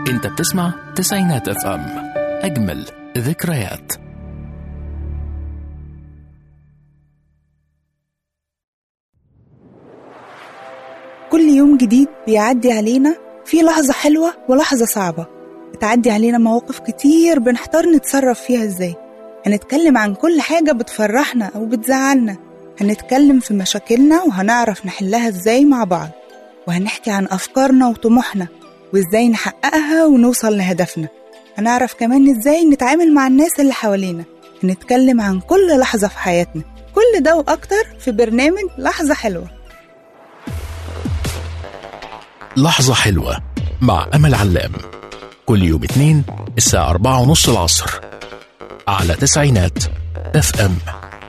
انت بتسمع تسعينات اف ام اجمل ذكريات كل يوم جديد بيعدي علينا في لحظة حلوة ولحظة صعبة بتعدي علينا مواقف كتير بنحتار نتصرف فيها ازاي هنتكلم عن كل حاجة بتفرحنا أو بتزعلنا هنتكلم في مشاكلنا وهنعرف نحلها ازاي مع بعض وهنحكي عن أفكارنا وطموحنا وازاي نحققها ونوصل لهدفنا هنعرف كمان ازاي نتعامل مع الناس اللي حوالينا هنتكلم عن كل لحظة في حياتنا كل ده وأكتر في برنامج لحظة حلوة لحظة حلوة مع أمل علام كل يوم اثنين الساعة أربعة ونص العصر على تسعينات اف ام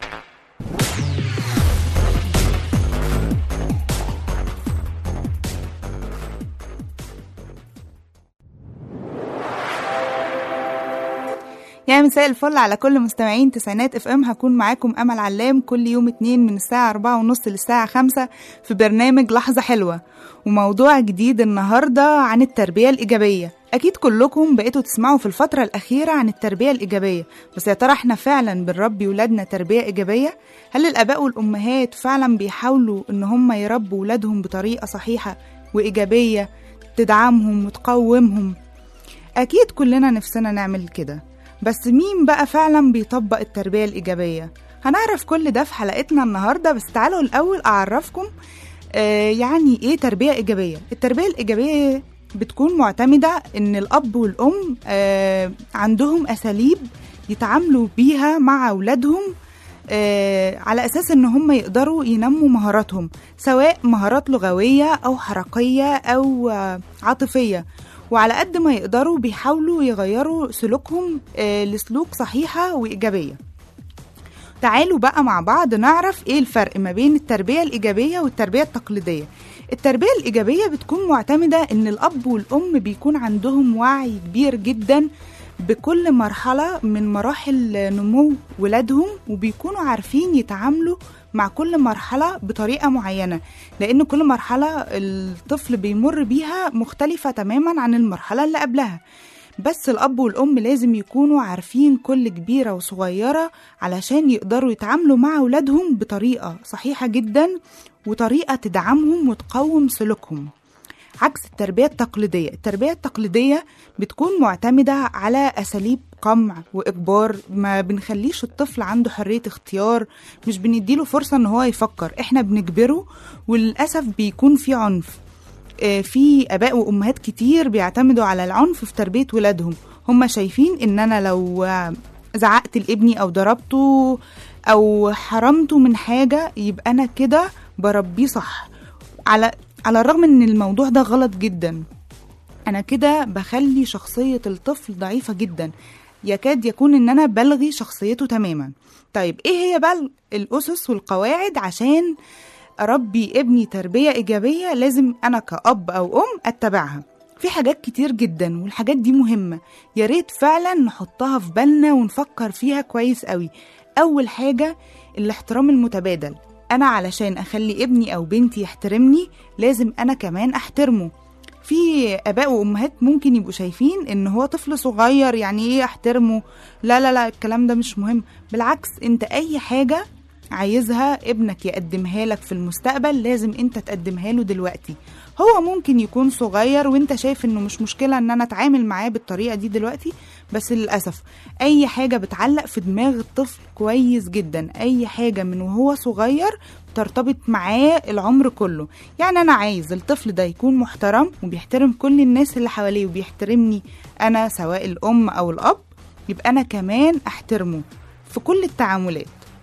يا مساء الفل على كل مستمعين تسعينات اف ام هكون معاكم امل علام كل يوم اتنين من الساعة أربعة ونص للساعة خمسة في برنامج لحظة حلوة وموضوع جديد النهاردة عن التربية الإيجابية أكيد كلكم بقيتوا تسمعوا في الفترة الأخيرة عن التربية الإيجابية بس يا ترى احنا فعلا بنربي ولادنا تربية إيجابية؟ هل الآباء والأمهات فعلا بيحاولوا إن هم يربوا ولادهم بطريقة صحيحة وإيجابية تدعمهم وتقومهم؟ أكيد كلنا نفسنا نعمل كده بس مين بقى فعلا بيطبق التربية الإيجابية؟ هنعرف كل ده في حلقتنا النهاردة بس تعالوا الأول أعرفكم آه يعني إيه تربية إيجابية؟ التربية الإيجابية بتكون معتمدة إن الأب والأم آه عندهم أساليب يتعاملوا بيها مع أولادهم آه على أساس إن هم يقدروا ينموا مهاراتهم سواء مهارات لغوية أو حركية أو آه عاطفية وعلى قد ما يقدروا بيحاولوا يغيروا سلوكهم آه، لسلوك صحيحة وإيجابية تعالوا بقى مع بعض نعرف ايه الفرق ما بين التربية الإيجابية والتربية التقليدية التربية الإيجابية بتكون معتمدة إن الأب والأم بيكون عندهم وعي كبير جدا بكل مرحلة من مراحل نمو ولادهم وبيكونوا عارفين يتعاملوا مع كل مرحلة بطريقة معينة لأن كل مرحلة الطفل بيمر بيها مختلفة تماما عن المرحلة اللي قبلها بس الأب والأم لازم يكونوا عارفين كل كبيرة وصغيرة علشان يقدروا يتعاملوا مع أولادهم بطريقة صحيحة جدا وطريقة تدعمهم وتقوم سلوكهم عكس التربية التقليدية التربية التقليدية بتكون معتمدة على أساليب قمع وإجبار ما بنخليش الطفل عنده حرية اختيار مش بنديله فرصة إن هو يفكر إحنا بنجبره وللأسف بيكون في عنف آه، في آباء وأمهات كتير بيعتمدوا على العنف في تربية ولادهم هم شايفين إن أنا لو آه، زعقت لابني أو ضربته أو حرمته من حاجة يبقى أنا كده بربيه صح على على الرغم ان الموضوع ده غلط جدا انا كده بخلي شخصية الطفل ضعيفة جدا يكاد يكون ان انا بلغي شخصيته تماما طيب ايه هي بقى الاسس والقواعد عشان اربي ابني تربية ايجابية لازم انا كأب او ام اتبعها في حاجات كتير جدا والحاجات دي مهمة يا ريت فعلا نحطها في بالنا ونفكر فيها كويس قوي اول حاجة الاحترام المتبادل انا علشان اخلي ابني او بنتي يحترمني لازم انا كمان احترمه في اباء وامهات ممكن يبقوا شايفين ان هو طفل صغير يعني ايه احترمه لا لا لا الكلام ده مش مهم بالعكس انت اي حاجه عايزها ابنك يقدمها لك في المستقبل لازم انت تقدمها له دلوقتي هو ممكن يكون صغير وانت شايف انه مش مشكله ان انا اتعامل معاه بالطريقه دي دلوقتي بس للاسف اي حاجه بتعلق في دماغ الطفل كويس جدا اي حاجه من وهو صغير ترتبط معاه العمر كله يعني انا عايز الطفل ده يكون محترم وبيحترم كل الناس اللي حواليه وبيحترمني انا سواء الام او الاب يبقى انا كمان احترمه في كل التعاملات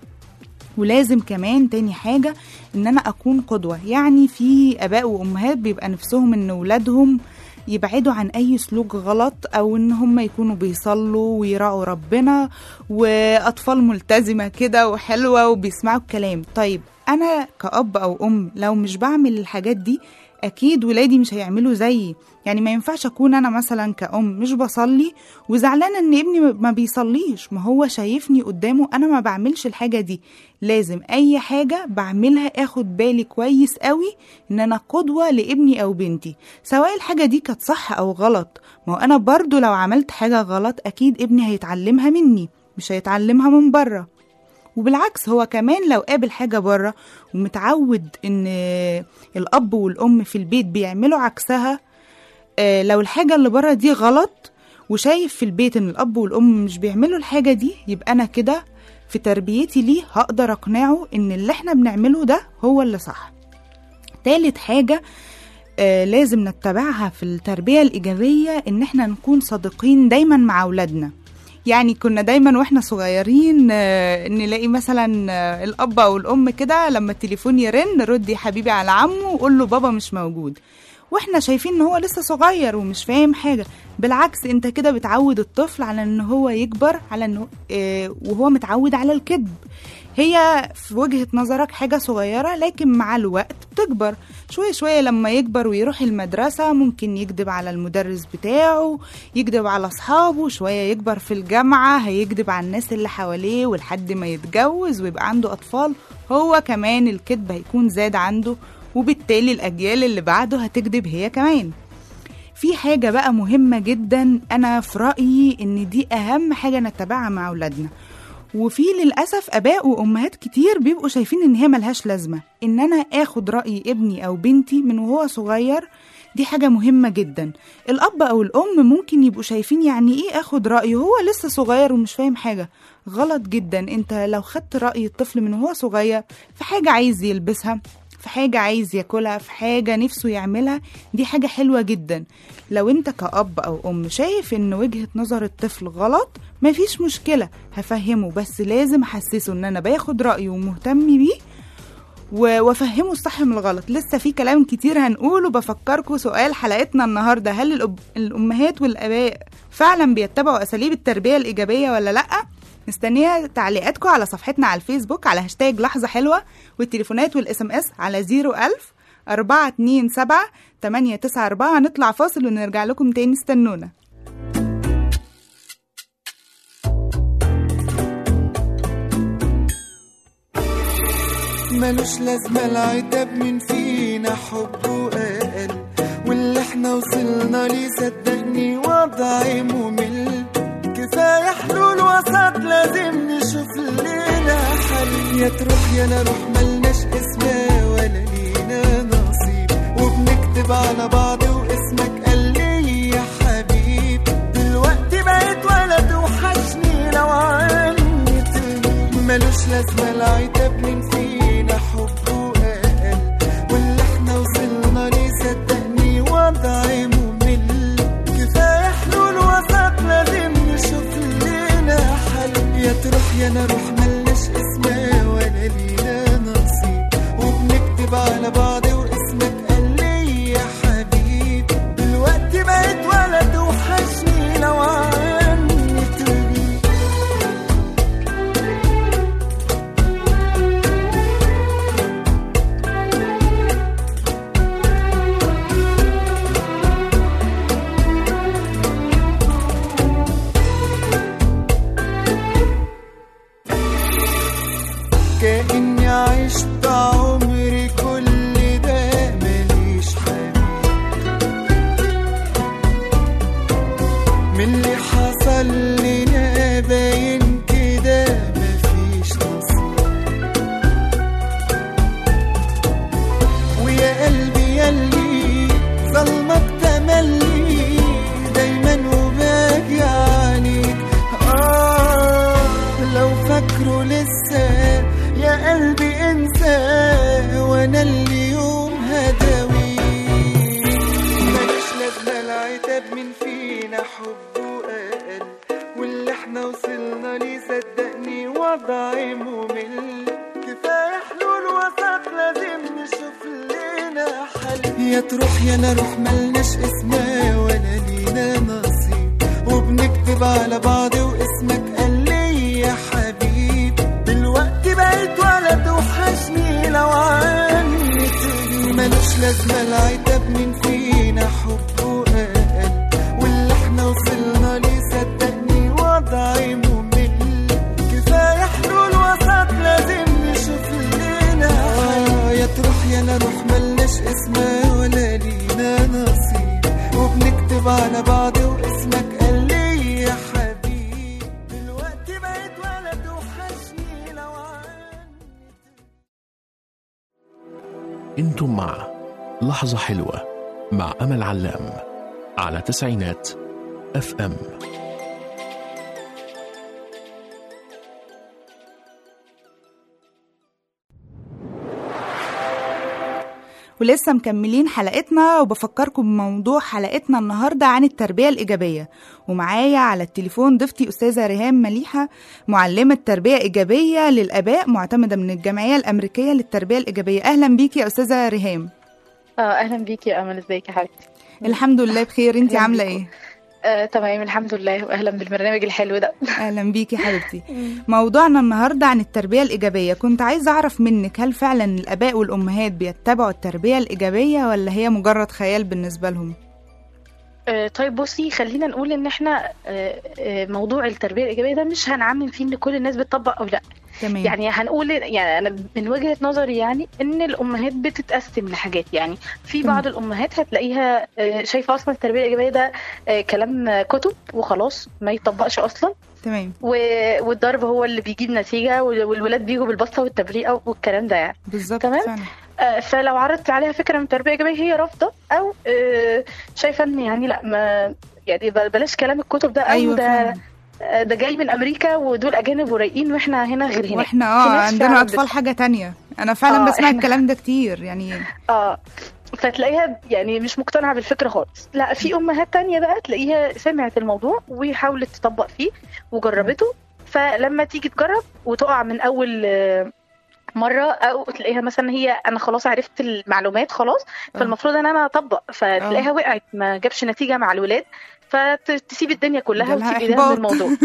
ولازم كمان تاني حاجة ان انا اكون قدوة يعني في اباء وامهات بيبقى نفسهم ان ولادهم يبعدوا عن اي سلوك غلط او ان هم يكونوا بيصلوا ويراعوا ربنا واطفال ملتزمة كده وحلوة وبيسمعوا الكلام طيب انا كأب او ام لو مش بعمل الحاجات دي اكيد ولادي مش هيعملوا زيي يعني ما ينفعش اكون انا مثلا كأم مش بصلي وزعلانه ان ابني ما بيصليش ما هو شايفني قدامه انا ما بعملش الحاجه دي لازم اي حاجه بعملها اخد بالي كويس قوي ان انا قدوه لابني او بنتي سواء الحاجه دي كانت صح او غلط ما هو انا برضو لو عملت حاجه غلط اكيد ابني هيتعلمها مني مش هيتعلمها من بره وبالعكس هو كمان لو قابل حاجة بره ومتعود إن الأب والأم في البيت بيعملوا عكسها آه، لو الحاجة اللي بره دي غلط وشايف في البيت إن الأب والأم مش بيعملوا الحاجة دي يبقى أنا كده في تربيتي ليه هقدر أقنعه إن اللي إحنا بنعمله ده هو اللي صح تالت حاجة آه لازم نتبعها في التربية الإيجابية إن إحنا نكون صادقين دايما مع أولادنا يعني كنا دايما واحنا صغيرين آه، نلاقي مثلا آه، الاب او الام كده لما التليفون يرن رد يا حبيبي على عمه وقول له بابا مش موجود واحنا شايفين ان هو لسه صغير ومش فاهم حاجه بالعكس انت كده بتعود الطفل على ان هو يكبر على انه آه، وهو متعود على الكذب هي في وجهة نظرك حاجة صغيرة لكن مع الوقت بتكبر شوية شوية لما يكبر ويروح المدرسة ممكن يكذب على المدرس بتاعه يكذب على أصحابه شوية يكبر في الجامعة هيكذب على الناس اللي حواليه ولحد ما يتجوز ويبقى عنده أطفال هو كمان الكذب هيكون زاد عنده وبالتالي الأجيال اللي بعده هتكذب هي كمان في حاجة بقى مهمة جدا أنا في رأيي إن دي أهم حاجة نتبعها مع أولادنا وفي للأسف آباء وأمهات كتير بيبقوا شايفين إن هي ملهاش لازمة إن أنا آخد رأي ابني أو بنتي من وهو صغير دي حاجة مهمة جدا الأب أو الأم ممكن يبقوا شايفين يعني إيه آخد رأيه هو لسه صغير ومش فاهم حاجة غلط جدا أنت لو خدت رأي الطفل من وهو صغير في حاجة عايز يلبسها في حاجة عايز ياكلها في حاجة نفسه يعملها دي حاجة حلوة جدا لو انت كأب أو أم شايف ان وجهة نظر الطفل غلط مفيش مشكلة هفهمه بس لازم أحسسه ان أنا باخد رأيه ومهتم بيه و- وافهمه الصح من الغلط لسه في كلام كتير هنقوله بفكركم سؤال حلقتنا النهارده هل الأب... الامهات والاباء فعلا بيتبعوا اساليب التربيه الايجابيه ولا لا مستنيه تعليقاتكم على صفحتنا على الفيسبوك على هاشتاج لحظه حلوه والتليفونات والاس ام اس على 01000 427 894 هنطلع فاصل ونرجع لكم تاني استنونا ملوش لازمة العتاب من فينا حبه أقل واللي احنا وصلنا ليه صدقني وضع ممل كفاية حلول وسط لازم نشوف لنا حل يا تروح يا نروح ملناش اسماء ولا لينا نصيب وبنكتب على بعض واسمك قال لي يا حبيب دلوقتي بقيت ولد وحشني لو عني تغيب ملوش لازمة العتاب من فينا حبه أقل واللي احنا وصلنا ليه صدقني وضع ممل كفاية حلول وسط لازم نشوف لنا حل يا تروح يا نروح ملناش اسماء ولا لينا نصيب وبنكتب على بعض واسمك قال لي يا حبيب دلوقتي بقيت ولد وحشني لو عني تغيب كأني عشت عمري كل ده ماليش حبيب من اللي حصل لنا باين كده مفيش نصيب ويا قلبي ياللي ظلمك تملي دايما وباجي عليك آه لو فاكره لسه يا قلبي انسى وانا اليوم هداويك ماليش لازمة العتاب من فينا حبه أقل واللي احنا وصلنا ليه صدقني وضعي ممل كفاية حلول وسط لازم نشوف لنا حل يا تروح يا نروح ملناش اسماء ولا لينا نصيب وبنكتب على بعض واسمك قال لي يا حبيب دلوقتي بقيت ولد وحشني لو لازمة العتاب من فينا حبه أقل واللي احنا وصلنا ليه صدقني وضعي ممل كفاية حلول وسط لازم نشوف لنا آه يا تروح يا نروح ملناش اسمها ولا لينا نصيب وبنكتب على بعض واسمك قال لي يا حبيب دلوقتي بقيت ولد وحشني لو عني انتم مع لحظة حلوة مع أمل علام على تسعينات اف ام ولسه مكملين حلقتنا وبفكركم بموضوع حلقتنا النهاردة عن التربية الإيجابية ومعايا على التليفون ضيفتي أستاذة ريهام مليحة معلمة تربية إيجابية للآباء معتمدة من الجمعية الأمريكية للتربية الإيجابية أهلا بيكي يا أستاذة ريهام اه اهلا بيكي يا امل ازيك يا حبيبتي الحمد لله بخير انتي أهلاً عاملة بيكم. ايه؟ آه، تمام الحمد لله واهلا بالبرنامج الحلو ده أهلا بيكي حبيبتي موضوعنا النهاردة عن التربية الإيجابية كنت عايزة أعرف منك هل فعلا الآباء والأمهات بيتبعوا التربية الإيجابية ولا هي مجرد خيال بالنسبة لهم؟ آه، طيب بصي خلينا نقول ان احنا آه، آه، موضوع التربيه الايجابيه ده مش هنعمم فيه ان كل الناس بتطبق او لا تمام يعني هنقول يعني انا من وجهه نظري يعني ان الامهات بتتقسم لحاجات يعني في تمام. بعض الامهات هتلاقيها آه، شايفه اصلا التربيه الايجابيه ده آه، كلام كتب وخلاص ما يطبقش اصلا تمام و- والضرب هو اللي بيجيب نتيجه وال- والولاد بيجوا بالبسطه والتبريئه والكلام ده يعني بالظبط تمام. فعلا آه، فلو عرضت عليها فكره من التربيه الايجابيه هي رافضه او آه، شايفه ان يعني لا ما يعني بل- بلاش كلام الكتب ده او أيوة ده فعلا آه، ده جاي من امريكا ودول اجانب ورايقين واحنا هنا غير هناك واحنا في اه ناس عندنا فعلاً اطفال حاجه تانية انا فعلا آه، بسمع إحنا- الكلام ده كتير يعني اه فتلاقيها يعني مش مقتنعه بالفكره خالص لا في امهات تانية بقى تلاقيها سمعت الموضوع وحاولت تطبق فيه وجربته فلما تيجي تجرب وتقع من اول آه، مره او تلاقيها مثلا هي انا خلاص عرفت المعلومات خلاص فالمفروض ان انا اطبق فتلاقيها وقعت ما جابش نتيجه مع الولاد فتسيب الدنيا كلها جالها وتسيب ايديها من إحباط. الموضوع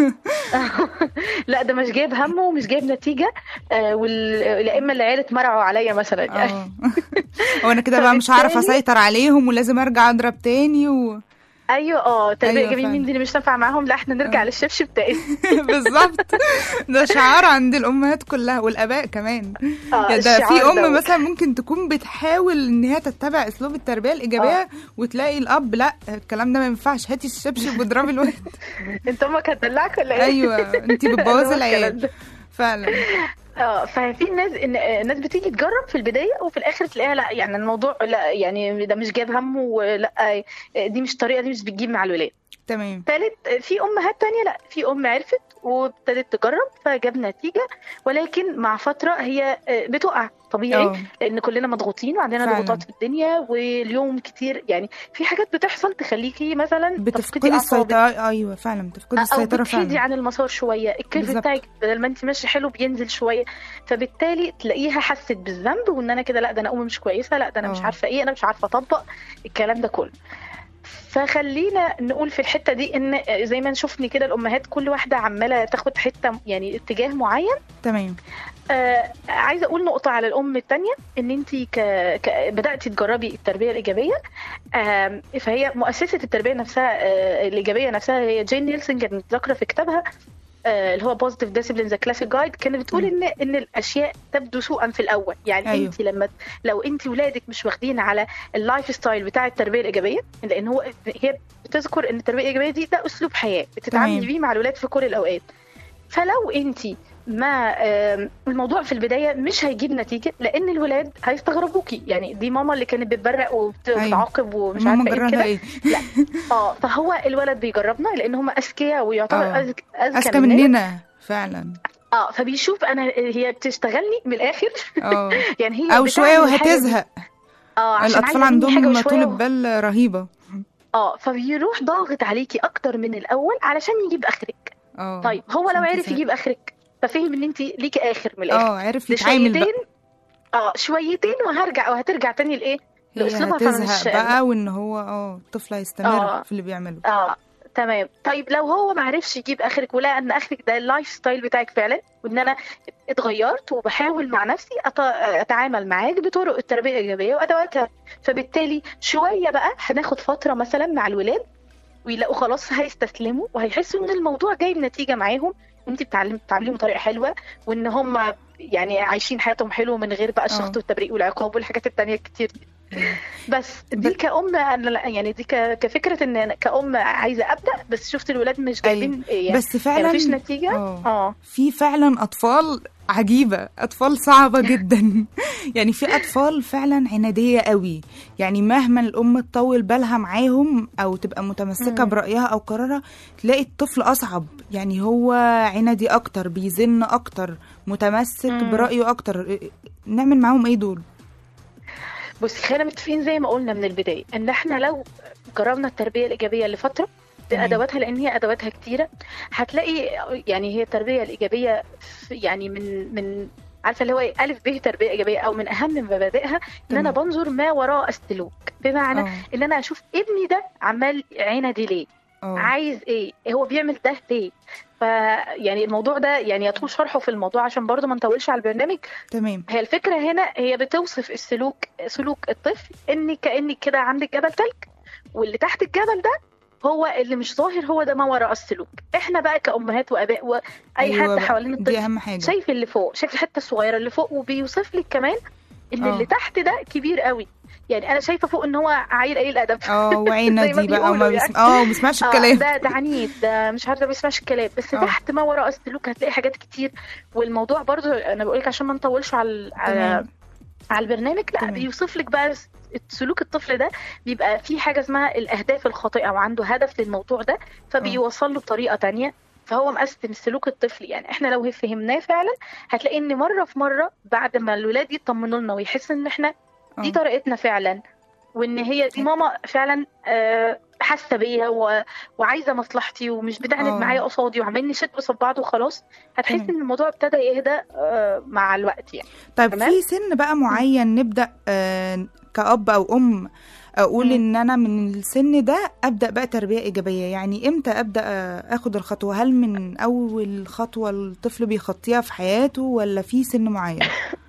لا ده مش جايب همه ومش جايب نتيجه آه، وال- يا اما العيال اتمرعوا عليا مثلا يعني اه وانا كده بقى مش هعرف فبالتالي- اسيطر عليهم ولازم ارجع اضرب تاني و... ايوه اه تربيه أيوة أيوة فعلا. مين دي اللي مش نافعه معاهم لا احنا نرجع آه. للشبشب تاني بالظبط ده شعار عند الامهات كلها والاباء كمان اه يا ده في الشعار ام دوت. مثلا ممكن تكون بتحاول ان هي تتبع اسلوب التربيه الايجابيه وتلاقي الاب لا الكلام ده ما ينفعش هاتي الشبشب واضربي الولد انت امك هتدلعك ولا ايه؟ ايوه انت بتبوظي هو الكلام العيال ده. فعلا اه ففي ناس إن- آه، ناس بتيجي تجرب في البدايه وفي الاخر تلاقيها لا يعني الموضوع لا يعني ده مش جايب همه ولا آه، دي مش طريقه دي مش بتجيب مع الولاد تمام تالت آه، في امهات تانية لا في ام عرفت وابتدت تجرب فجاب نتيجه ولكن مع فتره هي آه، بتقع طبيعي اه لان كلنا مضغوطين وعندنا فعلا. ضغوطات في الدنيا واليوم كتير يعني في حاجات بتحصل تخليكي مثلا تفقدي بتفقدي اعصابك السيطره ايوه فعلا بتفقدي او السيطره بتحيدي فعلا عن المسار شويه الكيرف بالظبط. بتاعك بدل ما انت ماشيه حلو بينزل شويه فبالتالي تلاقيها حست بالذنب وان انا كده لا ده انا امي مش كويسه لا ده انا مش اه. عارفه ايه انا مش عارفه اطبق الكلام ده كله فخلينا نقول في الحته دي ان زي ما شفني كده الامهات كل واحده عماله تاخد حته يعني اتجاه معين تمام آه عايزه اقول نقطه على الام الثانيه ان انت ك... ك... بداتي تجربي التربيه الايجابيه آه فهي مؤسسه التربيه نفسها آه الايجابيه نفسها هي جين نيلسون كانت ذاكره في كتابها آه اللي هو بوزيتيف ديسيبلين ذا كلاسيك جايد كانت بتقول ان ان الاشياء تبدو سوءا في الاول يعني أيوه. انت لما لو انت ولادك مش واخدين على اللايف ستايل بتاع التربيه الايجابيه لان هو هي بتذكر ان التربيه الايجابيه دي ده اسلوب حياه بتتعاملي تمام. بيه مع الولاد في كل الاوقات فلو انت ما آم، الموضوع في البدايه مش هيجيب نتيجه لان الولاد هيستغربوكي يعني دي ماما اللي كانت بتبرق وبتعاقب ومش ماما عارفه ايه جربها كده ايه اه فهو الولد بيجربنا لان هم اذكياء ويعتبر آه. أذك- اذكى اذكى مننا مننا فعلا اه فبيشوف انا هي بتشتغلني من الاخر اه يعني هي او شويه بتعمل حاجة- وهتزهق اه عشان الاطفال عايزة مني حاجة عندهم وشوية طولة و- بال رهيبه اه فبيروح ضاغط عليكي اكتر من الاول علشان يجيب اخرك اه طيب هو لو عشان عرف تزهق. يجيب اخرك ففهم ان انت ليكي اخر من الاخر اه عرف ده يتعامل بقى شويتين اه شويتين وهرجع وهترجع تاني لايه هي لأسلوبها فمش- هتزهق بقى وان هو اه الطفل هيستمر آه. في اللي بيعمله اه تمام طيب لو هو ما عرفش يجيب اخرك ولقى ان اخرك ده اللايف ستايل بتاعك فعلا وان انا اتغيرت وبحاول مع نفسي أت- اتعامل معاك بطرق التربيه الايجابيه وادواتها فبالتالي شويه بقى هناخد فتره مثلا مع الولاد ويلاقوا خلاص هيستسلموا وهيحسوا ان الموضوع جايب نتيجه معاهم وانت بتعلم بتعلميهم بطريقه حلوه وان هم يعني عايشين حياتهم حلو من غير بقى الشخط آه. والتبريق والعقاب والحاجات التانية الكتير دي بس دي بس- كأم أنا لا- يعني دي ك- كفكرة ان أنا كأم عايزة أبدأ بس شفت الولاد مش أيوة. جايبين يعني بس يعني فعلا مفيش نتيجة آه. اه في فعلا اطفال عجيبه اطفال صعبه جدا يعني في اطفال فعلا عناديه قوي يعني مهما الام تطول بالها معاهم او تبقى متمسكه مم. برايها او قرارها تلاقي الطفل اصعب يعني هو عنادي اكتر بيزن اكتر متمسك مم. برايه اكتر نعمل معاهم ايه دول بصي خلينا متفقين زي ما قلنا من البداية ان احنا لو جربنا التربية الإيجابية لفترة تمام. بأدواتها لأن هي أدواتها كتيرة هتلاقي يعني هي التربية الإيجابية في- يعني من من عارفة اللي هو إيه؟ ألف ب تربية إيجابية أو من أهم مبادئها إن أنا تمام. بنظر ما وراء السلوك بمعنى اه إن أنا أشوف ابني ده عمال عندي ليه اه عايز ايه هو بيعمل ده ليه ف يعني الموضوع ده يعني يطول شرحه في الموضوع عشان برضه ما نطولش على البرنامج تمام هي الفكره هنا هي بتوصف السلوك سلوك الطفل ان كانك كده عندك جبل تلج واللي تحت الجبل ده هو اللي مش ظاهر هو ده ما وراء السلوك احنا بقى كامهات واباء واي أيوة حد بقى، حوالين دي الطفل اهم حاجه شايف اللي فوق شايف الحته الصغيره اللي فوق وبيوصف لك كمان ان آه. اللي تحت ده كبير قوي يعني انا شايفه فوق ان هو عيل قليل ادب اه زي ما وعنادي بقى وما بيقولوا بيسم... اه ما بيسمعش آه، الكلام ده ده عنيد ده مش عارفه ما بيسمعش الكلام بس آه. تحت ما وراء السلوك هتلاقي حاجات كتير والموضوع برضو انا بقول لك عشان ما نطولش على على, تمام على البرنامج لا تمام. بيوصف لك بقى سلوك الطفل ده بيبقى في حاجه اسمها الاهداف الخاطئه وعنده هدف للموضوع ده فبيوصل له بطريقه تانية فهو مقسم سلوك الطفل يعني احنا لو فهمناه فعلا هتلاقي ان مره في مره بعد ما الولاد يطمنوا لنا ويحسوا ان احنا دي آه. طريقتنا فعلا وان هي دي ماما فعلا آه، حاسه بيا و- وعايزه مصلحتي ومش بتعند آه. معايا قصادي وعمالين نشد قصاد بعض وخلاص هتحس تمام. ان الموضوع ابتدى يهدى آه، مع الوقت يعني طيب تمام؟ في سن بقى معين نبدأ آه كأب أو أم أقول مم. إن أنا من السن ده أبدأ بقى تربية إيجابية يعني إمتى أبدأ آه، أخد الخطوة هل من أول خطوة الطفل بيخطيها في حياته ولا في سن معين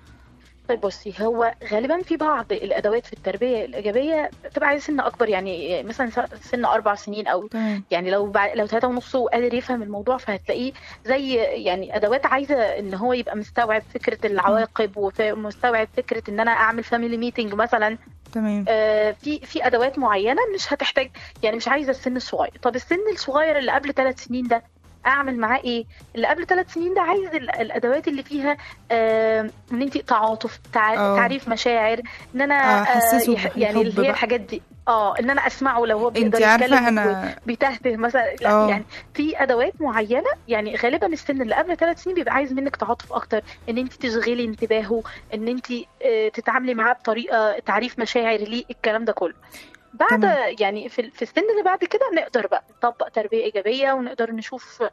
طيب بصي هو غالبا في بعض الادوات في التربيه الايجابيه بتبقى عايزه سن اكبر يعني مثلا سن اربع سنين او تمام يعني لو بعد لو ثلاثة ونص وقادر يفهم الموضوع فهتلاقيه زي يعني ادوات عايزه ان هو يبقى مستوعب فكره العواقب ومستوعب فكره ان انا اعمل فاميلي ميتنج مثلا تمام آه، في في ادوات معينه مش هتحتاج يعني مش عايزه السن الصغير طب السن الصغير اللي قبل ثلاث سنين ده اعمل معاه ايه اللي قبل ثلاث سنين ده عايز ال- الادوات اللي فيها آه، ان انت تعاطف تع... آه. تعريف مشاعر ان انا آه، أحسسه يح- يعني بالحب اللي هي بقى. الحاجات دي اه ان انا اسمعه لو هو بيقدر انت عارفة يتكلم أنا بيتهته مثلا لا آه. يعني في ادوات معينه يعني غالبا السن اللي قبل ثلاث سنين بيبقى عايز منك تعاطف اكتر ان انت تشغلي انتباهه ان انت آه، تتعاملي معاه بطريقه تعريف مشاعر ليه الكلام ده كله بعد تمام. يعني في في السن اللي بعد كده نقدر بقى نطبق تربيه ايجابيه ونقدر نشوف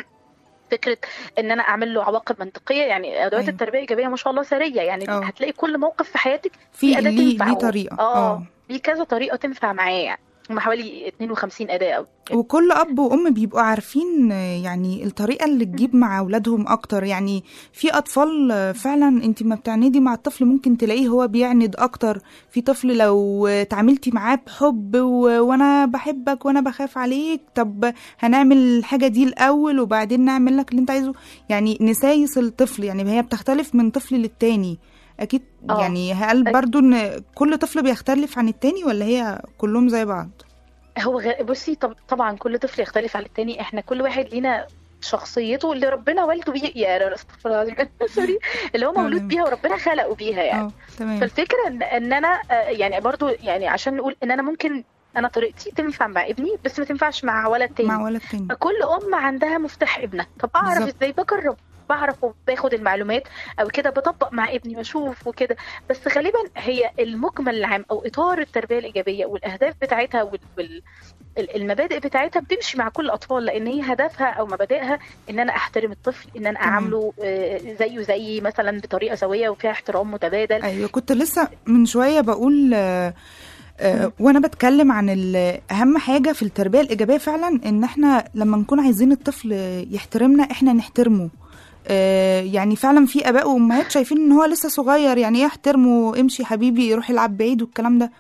فكره ان انا اعمل له عواقب منطقيه يعني ادوات أيوة. التربيه الايجابيه ما شاء الله سريه يعني آه. هتلاقي كل موقف في حياتك في في أداة ليه تنفع ليه هو. طريقة اه في كذا طريقه تنفع معاه يعني هم حوالي 52 اداه او وكل اب وام بيبقوا عارفين آه، يعني الطريقه اللي تجيب مع اولادهم اكتر يعني في اطفال آه، فعلا انت ما بتعندي مع الطفل ممكن تلاقيه هو بيعند اكتر في طفل لو آه، تعاملتي معاه بحب و... وانا بحبك وانا بخاف عليك طب هنعمل الحاجه دي الاول وبعدين نعمل لك اللي انت عايزه يعني نسايس الطفل يعني هي بتختلف من طفل للتاني اكيد آه. يعني هل أك- برضو ان كل طفل بيختلف عن التاني ولا هي كلهم زي بعض هو غ... بصي طب... طبعا كل طفل يختلف عن التاني احنا كل واحد لينا شخصيته اللي ربنا والده بيه يا استغفر الله العظيم سوري اللي هو مولود تمام. بيها وربنا خلقه بيها يعني اه تمام فالفكره ان, إن انا آه، يعني برضو يعني عشان نقول ان انا ممكن انا طريقتي تنفع مع ابني بس ما تنفعش مع ولد تاني مع ولد تاني فكل ام عندها مفتاح ابنها طب اعرف بالظبط. ازاي بجرب بعرف وباخد المعلومات او كده بطبق مع ابني بشوف وكده بس غالبا هي المجمل العام او اطار التربيه الايجابيه والاهداف بتاعتها وال... وال... ال- المبادئ بتاعتها بتمشي مع كل الاطفال لان هي هدفها او مبادئها ان انا احترم الطفل ان انا تمام. اعامله آه، زيه زيي مثلا بطريقه سويه وفيها احترام متبادل ايوه كنت لسه من شويه بقول آه، آه، وانا بتكلم عن ال- اهم حاجه في التربيه الايجابيه فعلا ان احنا لما نكون عايزين الطفل يحترمنا احنا نحترمه آه، يعني فعلا في اباء وامهات شايفين ان هو لسه صغير يعني ايه احترمه امشي حبيبي روح العب بعيد والكلام ده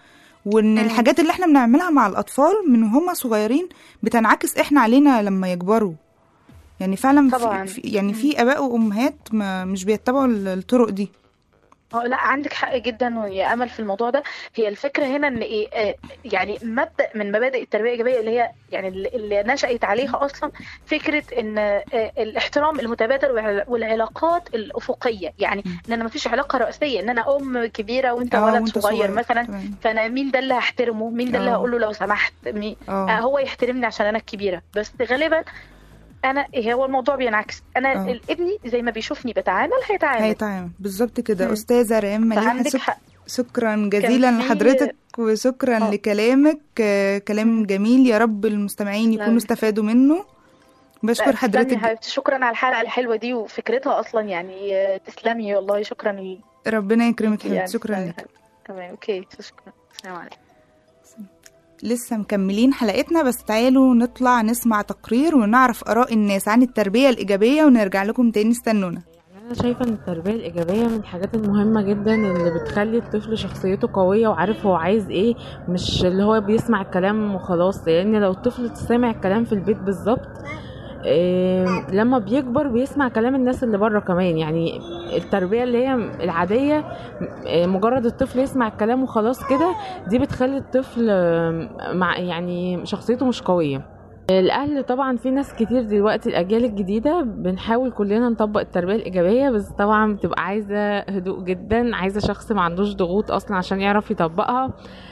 وان مم. الحاجات اللي احنا بنعملها مع الاطفال من هم صغيرين بتنعكس احنا علينا لما يكبروا يعني فعلا طبعاً. في في- يعني في اباء وامهات ما مش بيتبعوا ال- الطرق دي اه لا عندك حق جدا ويا امل في الموضوع ده هي الفكره هنا ان ايه آه، يعني مبدا من مبادئ التربيه الايجابيه اللي هي يعني اللي- اللي نشات عليها اصلا فكره ان آه، الاحترام المتبادل والع- والعلاقات الافقيه يعني ان انا ما فيش علاقه رئيسيه ان انا ام كبيره وانت اه ولد وانت صغير مثلا تمام. فانا مين ده اللي هحترمه مين ده اللي اه. هقول له لو سمحت مين آه اه هو يحترمني عشان انا الكبيره بس غالبا انا هو الموضوع بينعكس انا اه. ابني زي ما بيشوفني بتعامل هيتعامل هيتعامل بالظبط كده مم. استاذه ريم مليحه فعندك شك- حق شكرا جزيلا في- لحضرتك وشكرا اه. لكلامك آه، كلام جميل يا رب المستمعين لا. يكونوا استفادوا منه بشكر لا، تسلمي يا حضرتك حبيبتي شكرا على الحلقه الحلوه دي وفكرتها اصلا يعني آه، تسلمي والله شكرا لي ربنا يكرمك يعني حبيبتي شكرا تسلمي لك حبيبتي. تمام اوكي شكرا السلام عليكم لسه مكملين حلقتنا بس تعالوا نطلع نسمع تقرير ونعرف آراء الناس عن التربية الإيجابية ونرجع لكم تاني استنونا أنا شايفة إن التربية الإيجابية من الحاجات المهمة جدا اللي بتخلي الطفل شخصيته قوية وعارف هو عايز إيه مش اللي هو بيسمع الكلام وخلاص لأن لو الطفل سامع الكلام في البيت بالظبط آم، لما بيكبر بيسمع كلام الناس اللي بره كمان يعني التربية اللي هي العادية آه، مجرد الطفل يسمع الكلام وخلاص كده دي بتخلي الطفل آم، مع يعني شخصيته مش قوية الاهل طبعا في ناس كتير دلوقتي الاجيال الجديده بنحاول كلنا نطبق التربيه الايجابيه بس طبعا بتبقى عايزه هدوء جدا عايزه شخص ما عندوش ضغوط اصلا عشان يعرف يطبقها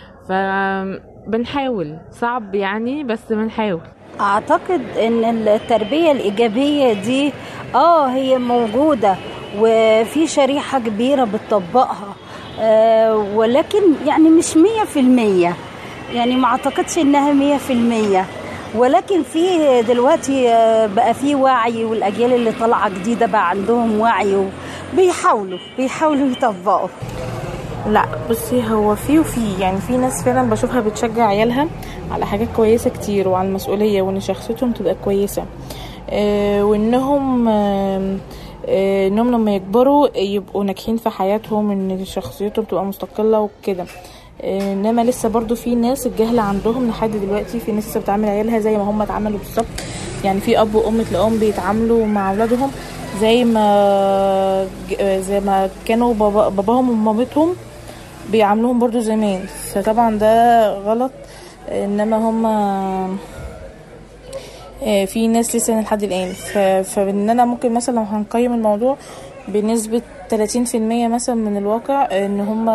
فبنحاول صعب يعني بس بنحاول اعتقد ان التربيه الايجابيه دي اه هي موجوده وفي شريحه كبيره بتطبقها آه ولكن يعني مش مية في المية يعني ما اعتقدش انها مية في المية ولكن في دلوقتي آه، بقى في وعي والاجيال اللي طالعه جديده بقى عندهم وعي وبيحاولوا بيحاولوا يطبقوا لا بصي هو في وفي يعني في ناس فعلا بشوفها بتشجع عيالها على حاجات كويسة كتير وعلى المسؤولية وان شخصيتهم تبقى كويسة آه وانهم آه آه انهم لما يكبروا يبقوا ناجحين في حياتهم ان شخصيتهم تبقى مستقلة وكده آه انما لسه برضو في ناس الجهل عندهم لحد دلوقتي في ناس لسه بتعامل عيالها زي ما هم اتعاملوا بالظبط يعني في اب وام تلاقيهم بيتعاملوا مع اولادهم زي ما ج- زي ما كانوا بابا باباهم ومامتهم بيعاملوهم برضو زمان فطبعا ده غلط انما هم في ناس لسه لحد الان ف- فان انا ممكن مثلا لو هنقيم الموضوع بنسبة 30% مثلا من الواقع ان هم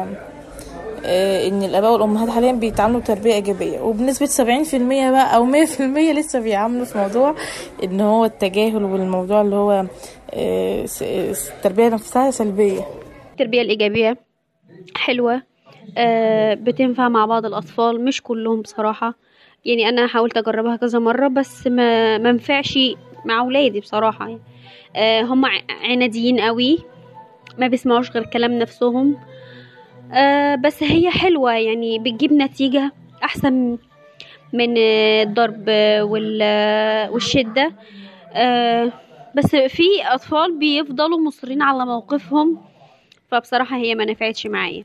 ان الاباء والامهات حاليا بيتعاملوا بتربيه ايجابيه وبنسبه 70% بقى او 100% لسه بيعاملوا في موضوع ان هو التجاهل والموضوع اللي هو آه، س- س- التربيه نفسها سلبيه التربية الإيجابية حلوة آه، بتنفع مع بعض الأطفال مش كلهم بصراحة يعني أنا حاولت أجربها كذا مرة بس ما منفعش مع أولادي بصراحة يعني. آه، هم ع- عناديين قوي ما بيسمعوش غير كلام نفسهم آه، بس هي حلوة يعني بتجيب نتيجة أحسن من آه، الضرب وال- والشدة آه، بس في أطفال بيفضلوا مصرين على موقفهم فبصراحة هي ما نفعتش معايا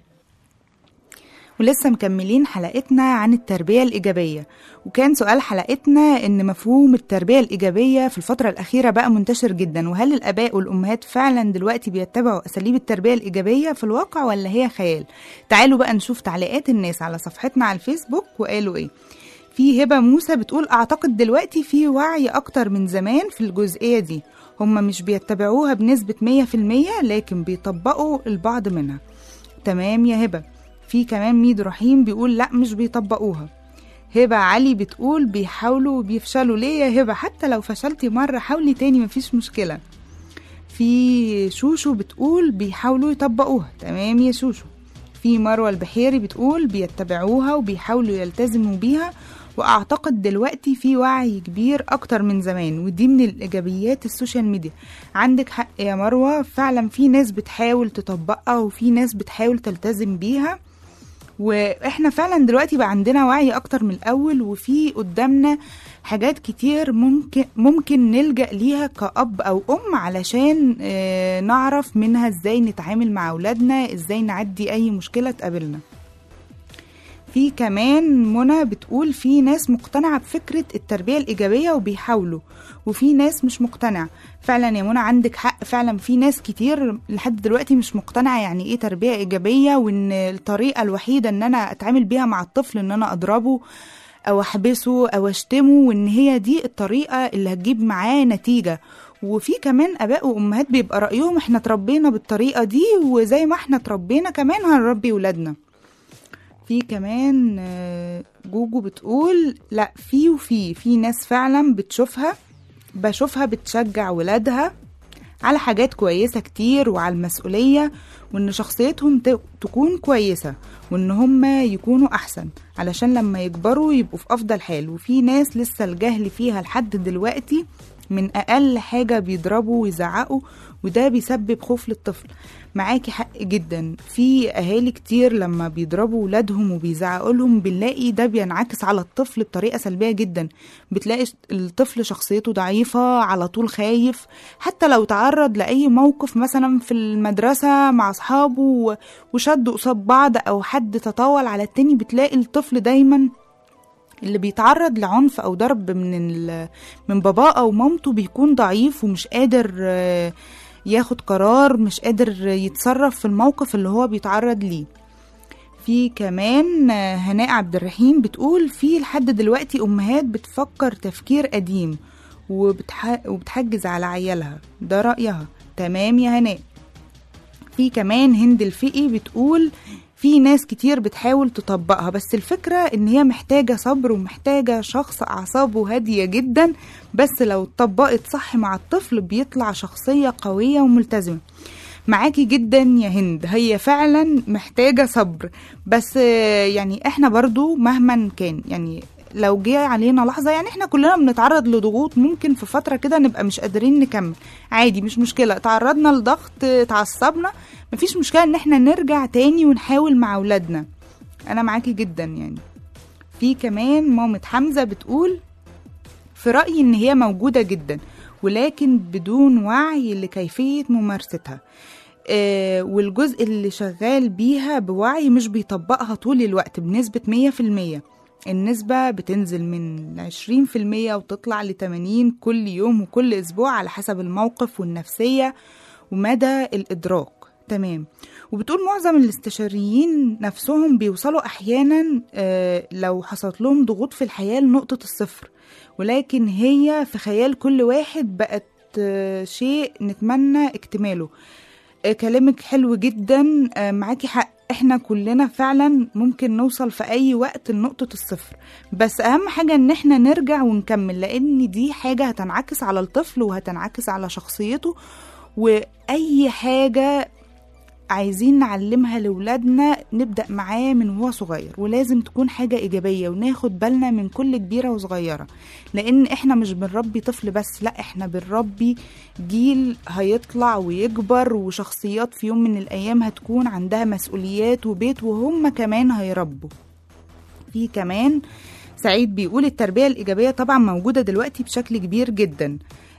ولسه مكملين حلقتنا عن التربية الإيجابية وكان سؤال حلقتنا إن مفهوم التربية الإيجابية في الفترة الأخيرة بقى منتشر جدا وهل الآباء والأمهات فعلا دلوقتي بيتبعوا أساليب التربية الإيجابية في الواقع ولا هي خيال تعالوا بقى نشوف تعليقات الناس على صفحتنا على الفيسبوك وقالوا إيه في هبة موسى بتقول أعتقد دلوقتي في وعي أكتر من زمان في الجزئية دي هما مش بيتبعوها بنسبة 100% لكن بيطبقوا البعض منها تمام يا هبة في كمان ميد رحيم بيقول لا مش بيطبقوها هبة علي بتقول بيحاولوا وبيفشلوا ليه يا هبة حتى لو فشلتي مرة حاولي تاني مفيش مشكلة في شوشو بتقول بيحاولوا يطبقوها تمام يا شوشو في مروة البحيري بتقول بيتبعوها وبيحاولوا يلتزموا بيها واعتقد دلوقتي في وعي كبير اكتر من زمان ودي من الايجابيات السوشيال ميديا عندك حق يا مروة فعلا في ناس بتحاول تطبقها وفي ناس بتحاول تلتزم بيها واحنا فعلا دلوقتي بقى عندنا وعي اكتر من الاول وفي قدامنا حاجات كتير ممكن ممكن نلجأ ليها كأب أو أم علشان آه، نعرف منها ازاي نتعامل مع أولادنا ازاي نعدي أي مشكلة تقابلنا في كمان منى بتقول في ناس مقتنعة بفكرة التربية الإيجابية وبيحاولوا وفي ناس مش مقتنعة فعلا يا منى عندك حق فعلا في ناس كتير لحد دلوقتي مش مقتنعة يعني ايه تربية إيجابية وان الطريقة الوحيدة ان انا اتعامل بيها مع الطفل ان انا اضربه او احبسه او اشتمه وان هي دي الطريقة اللي هتجيب معاه نتيجة وفي كمان اباء وامهات بيبقى رايهم احنا اتربينا بالطريقه دي وزي ما احنا اتربينا كمان هنربي ولادنا في كمان آه، جوجو بتقول لا في وفي في ناس فعلا بتشوفها بشوفها بتشجع ولادها على حاجات كويسة كتير وعلى المسؤولية وإن شخصيتهم ت- تكون كويسة وإن هم يكونوا أحسن علشان لما يكبروا يبقوا في أفضل حال وفي ناس لسه الجهل فيها لحد دلوقتي من أقل حاجة بيضربوا ويزعقوا وده بيسبب خوف للطفل معاكي حق جدا في أهالي كتير لما بيضربوا ولادهم وبيزعقوا لهم بنلاقي ده بينعكس على الطفل بطريقة سلبية جدا بتلاقي الطفل شخصيته ضعيفة على طول خايف حتى لو تعرض لأي موقف مثلا في المدرسة مع أصحابه و- وشدوا قصاد بعض أو حد تطاول على التاني بتلاقي الطفل دايما اللي بيتعرض لعنف او ضرب من ال- من باباه او مامته بيكون ضعيف ومش قادر آه، ياخد قرار مش قادر يتصرف في الموقف اللي هو بيتعرض ليه في كمان آه، هناء عبد الرحيم بتقول في لحد دلوقتي امهات بتفكر تفكير قديم وبتح... وبتحجز على عيالها ده رأيها تمام يا هناء في كمان هند الفقي بتقول في ناس كتير بتحاول تطبقها بس الفكرة ان هي محتاجة صبر ومحتاجة شخص اعصابه هادية جدا بس لو اتطبقت صح مع الطفل بيطلع شخصية قوية وملتزمة معاكي جدا يا هند هي فعلا محتاجة صبر بس آه، يعني احنا برضو مهما كان يعني لو جه علينا لحظة يعني احنا كلنا بنتعرض لضغوط ممكن في فترة كده نبقى مش قادرين نكمل عادي مش مشكلة تعرضنا لضغط اتعصبنا مفيش مشكلة ان احنا نرجع تاني ونحاول مع اولادنا انا معاكي جدا يعني في كمان مامة حمزة بتقول في رأيي ان هي موجودة جدا ولكن بدون وعي لكيفية ممارستها آه، والجزء اللي شغال بيها بوعي مش بيطبقها طول الوقت بنسبة مية في المية النسبة بتنزل من عشرين في المية وتطلع لتمانين كل يوم وكل أسبوع على حسب الموقف والنفسية ومدى الإدراك تمام وبتقول معظم الاستشاريين نفسهم بيوصلوا أحيانا آه، لو حصلت لهم ضغوط في الحياة لنقطة الصفر ولكن هي في خيال كل واحد بقت آه، شيء نتمنى اكتماله آه، كلامك حلو جدا آه، معاكي حق احنا كلنا فعلا ممكن نوصل في اي وقت لنقطة الصفر بس اهم حاجة ان احنا نرجع ونكمل لان دي حاجة هتنعكس على الطفل وهتنعكس على شخصيته واي حاجة عايزين نعلمها لولادنا نبدأ معاه من هو صغير ولازم تكون حاجة إيجابية وناخد بالنا من كل كبيرة وصغيرة لأن إحنا مش بنربي طفل بس لا إحنا بنربي جيل هيطلع ويكبر وشخصيات في يوم من الأيام هتكون عندها مسؤوليات وبيت وهم كمان هيربوا في كمان سعيد بيقول التربية الإيجابية طبعا موجودة دلوقتي بشكل كبير جدا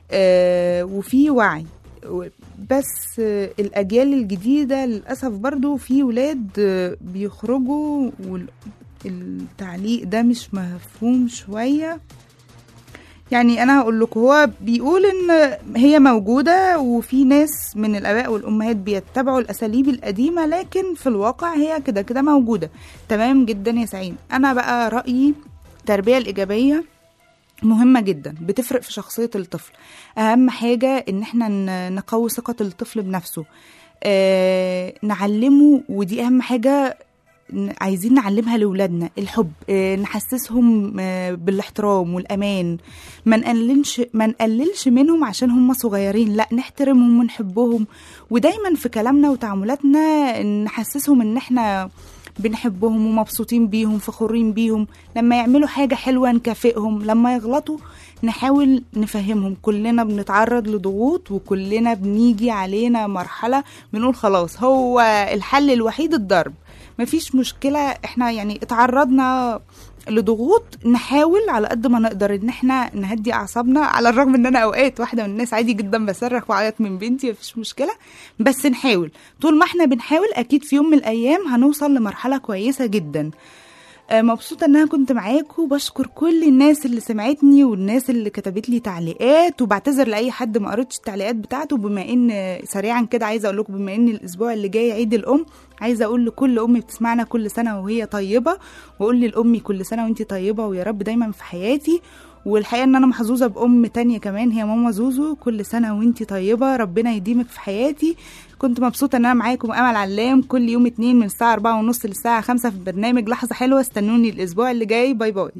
آه وفي وعي و- بس آه، الأجيال الجديدة للأسف برضو في ولاد آه، بيخرجوا والتعليق ده مش مفهوم شوية يعني أنا هقول لكم هو بيقول إن هي موجودة وفي ناس من الآباء والأمهات بيتبعوا الأساليب القديمة لكن في الواقع هي كده كده موجودة تمام جدا يا سعيد أنا بقى رأيي التربية الإيجابية مهمة جدا بتفرق في شخصية الطفل أهم حاجة إن احنا ن- نقوي ثقة الطفل بنفسه آه نعلمه ودي أهم حاجة ن- عايزين نعلمها لأولادنا الحب آه نحسسهم آه بالاحترام والأمان ما نقللش ما نقللش منهم عشان هم صغيرين لا نحترمهم ونحبهم ودايما في كلامنا وتعاملاتنا نحسسهم ان احنا بنحبهم ومبسوطين بيهم فخورين بيهم لما يعملوا حاجة حلوة نكافئهم لما يغلطوا نحاول نفهمهم كلنا بنتعرض لضغوط وكلنا بنيجي علينا مرحلة بنقول خلاص هو الحل الوحيد الضرب مفيش مشكلة احنا يعني اتعرضنا لضغوط نحاول على قد ما نقدر ان احنا نهدي اعصابنا على الرغم ان انا اوقات واحده من الناس عادي جدا بصرخ واعيط من بنتي مفيش مشكله بس نحاول طول ما احنا بنحاول اكيد في يوم من الايام هنوصل لمرحله كويسه جدا آه، مبسوطة ان انا كنت معاكم وبشكر كل الناس اللي سمعتني والناس اللي كتبت لي تعليقات وبعتذر لاي حد ما قريتش التعليقات بتاعته بما ان سريعا كده عايزة اقول لكم بما ان الاسبوع اللي جاي عيد الام عايزة اقول لكل ام بتسمعنا كل سنة وهي طيبة واقول للامي كل سنة وانتي طيبة ويا رب دايما في حياتي والحقيقه ان انا محظوظه بام تانية كمان هي ماما زوزو كل سنه وانتي طيبه ربنا يديمك في حياتي كنت مبسوطه ان انا معاكم امل علام كل يوم اتنين من الساعه أربعة ونص للساعه خمسة في برنامج لحظه حلوه استنوني الاسبوع اللي جاي باي باي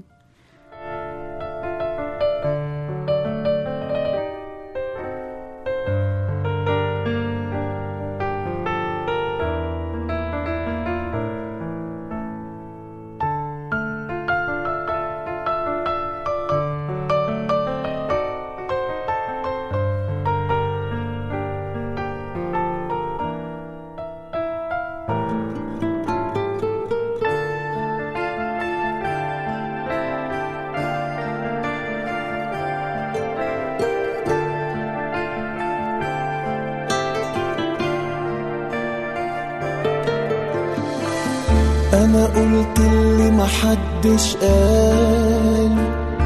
انا قلت اللي محدش قال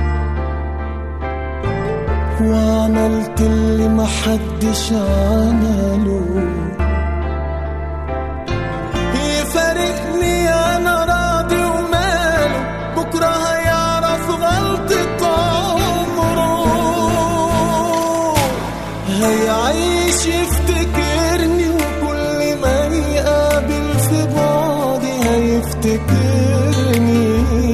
وعملت اللي محدش عمله يفارقني انا راضي وماله بكره هيعرف غلطة عمره هيعيش يفتكرني وكل ما يقابل في بعدي هيفتكرني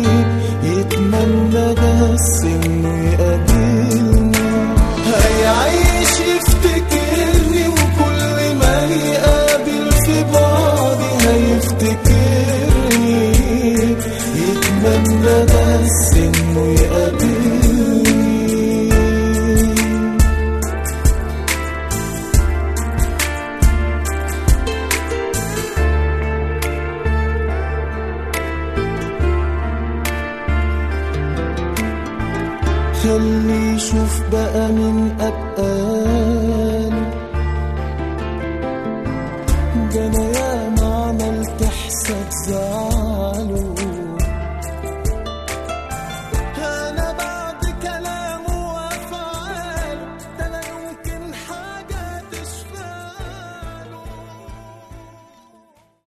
يتمنى بس انه يقابلني هيعيش يفتكرني وكل ما يقابل في بعدي هيفتكرني يتمنى بس انه يقابلني خلي يشوف بقى من أبقال ده أنا ياما عملت حساب زعل